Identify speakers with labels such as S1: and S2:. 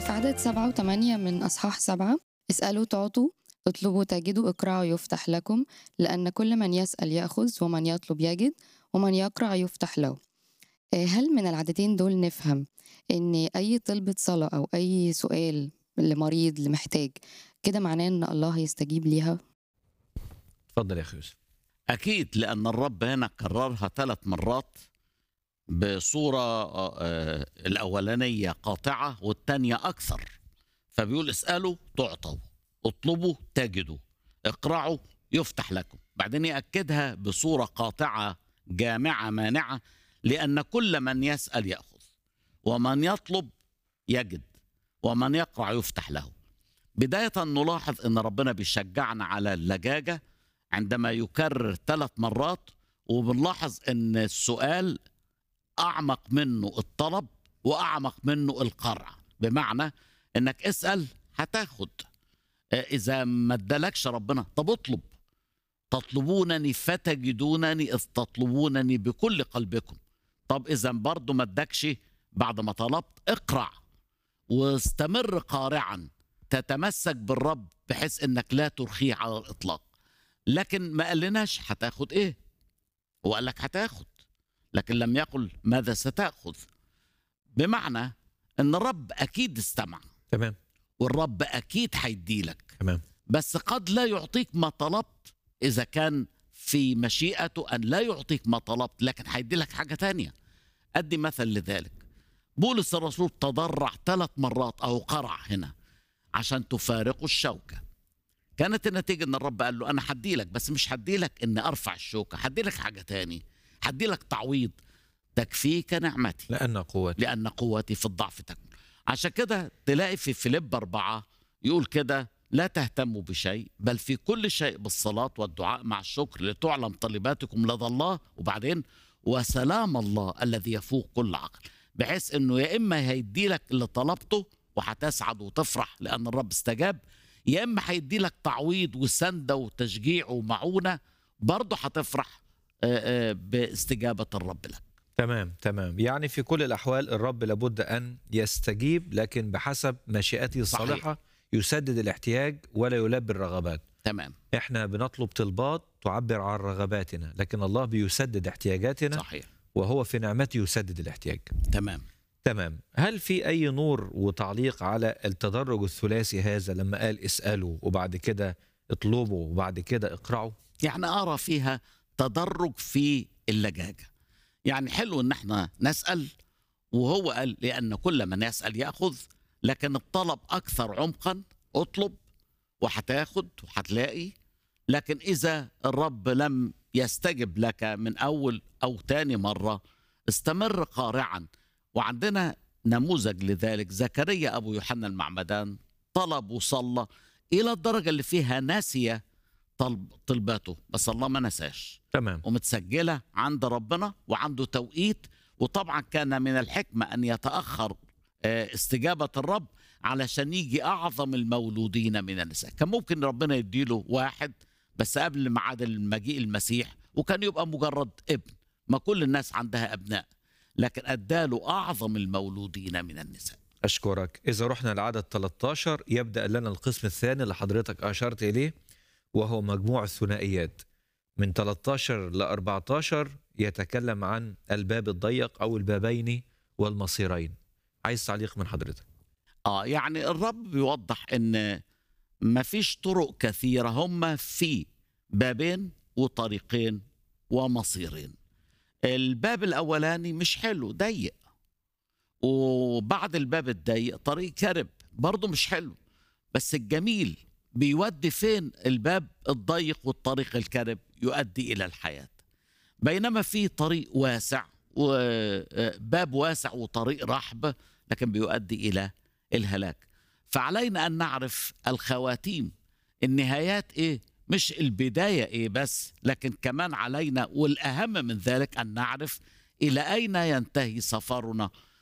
S1: في عدد سبعة وثمانية من أصحاح سبعة اسألوا تعطوا اطلبوا تجدوا اقرعوا يفتح لكم لأن كل من يسأل يأخذ ومن يطلب يجد ومن يقرع يفتح له آه، هل من العددين دول نفهم إن أي طلبة صلاة أو أي سؤال لمريض لمحتاج كده معناه إن الله يستجيب ليها
S2: اتفضل يا اخي يوسف
S3: أكيد لأن الرب هنا كررها ثلاث مرات بصورة آه، الأولانية قاطعة والثانية أكثر فبيقول اسألوا تعطوا اطلبوا تجدوا اقرعوا يفتح لكم بعدين يأكدها بصورة قاطعة جامعة مانعة لأن كل من يسأل يأخذ ومن يطلب يجد ومن يقرع يفتح له بداية نلاحظ أن ربنا بيشجعنا على اللجاجة عندما يكرر ثلاث مرات وبنلاحظ أن السؤال أعمق منه الطلب وأعمق منه القرع بمعنى أنك اسأل هتاخد آه، إذا ما ادالكش ربنا طب اطلب تطلبونني فتجدونني إذ تطلبونني بكل قلبكم طب إذا برضه ما ادكش بعد ما طلبت اقرع واستمر قارعا تتمسك بالرب بحيث انك لا ترخيه على الاطلاق لكن ما قالناش هتاخد ايه هو قال لك هتاخد لكن لم يقل ماذا ستاخذ بمعنى ان الرب اكيد استمع
S2: تمام
S3: والرب اكيد هيديلك
S2: تمام
S3: بس قد لا يعطيك ما طلبت اذا كان في مشيئته ان لا يعطيك ما طلبت لكن هيدي لك حاجه تانية ادي مثل لذلك بولس الرسول تضرع ثلاث مرات او قرع هنا عشان تفارقوا الشوكه كانت النتيجه ان الرب قال له انا هدي لك بس مش هدي لك اني ارفع الشوكه هدي لك حاجه تاني هدي لك تعويض تكفيك نعمتي
S2: لأن قوتي
S3: لأن قوتي في الضعف تكمن عشان كده تلاقي في فيليب أربعة يقول كده لا تهتموا بشيء بل في كل شيء بالصلاة والدعاء مع الشكر لتعلم طلباتكم لدى الله وبعدين وسلام الله الذي يفوق كل عقل بحيث انه يا اما هيدي لك اللي طلبته وهتسعد وتفرح لان الرب استجاب يا اما هيدي لك تعويض وسنده وتشجيع ومعونه برضه هتفرح آه، آه، باستجابه الرب لك
S2: تمام تمام يعني في كل الأحوال الرب لابد أن يستجيب لكن بحسب مشيئته الصالحة يسدد الاحتياج ولا يلبي الرغبات
S3: تمام
S2: احنا بنطلب طلبات تعبر عن رغباتنا لكن الله بيسدد احتياجاتنا
S3: صحيح
S2: وهو في نعمته يسدد الاحتياج
S3: تمام
S2: تمام هل في أي نور وتعليق على التدرج الثلاثي هذا لما قال اسألوا وبعد كده اطلبوا وبعد كده اقرعوا
S3: يعني ارى فيها تدرج في اللجاجه يعني حلو ان احنا نسال وهو قال لان كل من يسال ياخذ لكن الطلب اكثر عمقا اطلب وهتاخد وهتلاقي لكن اذا الرب لم يستجب لك من اول او تاني مره استمر قارعا وعندنا نموذج لذلك زكريا ابو يوحنا المعمدان طلب وصلى الى الدرجه اللي فيها ناسيه طلب طلباته بس الله ما نساش
S2: تمام
S3: ومتسجلة عند ربنا وعنده توقيت وطبعا كان من الحكمة أن يتأخر آه، استجابة الرب علشان يجي أعظم المولودين من النساء كان ممكن ربنا يديله واحد بس قبل ميعاد المجيء المسيح وكان يبقى مجرد ابن ما كل الناس عندها أبناء لكن أداله أعظم المولودين من النساء
S2: أشكرك إذا رحنا لعدد 13 يبدأ لنا القسم الثاني اللي حضرتك أشرت إليه وهو مجموع الثنائيات من 13 ل 14 يتكلم عن الباب الضيق أو البابين والمصيرين عايز تعليق من حضرتك
S3: آه يعني الرب بيوضح أن مفيش طرق كثيرة هم في بابين وطريقين ومصيرين الباب الأولاني مش حلو ضيق وبعد الباب الضيق طريق كرب برضه مش حلو بس الجميل بيودي فين الباب الضيق والطريق الكرب يؤدي إلى الحياة بينما في طريق واسع وباب واسع وطريق رحب لكن بيؤدي إلى الهلاك فعلينا أن نعرف الخواتيم النهايات إيه مش البداية إيه بس لكن كمان علينا والأهم من ذلك أن نعرف إلى أين ينتهي سفرنا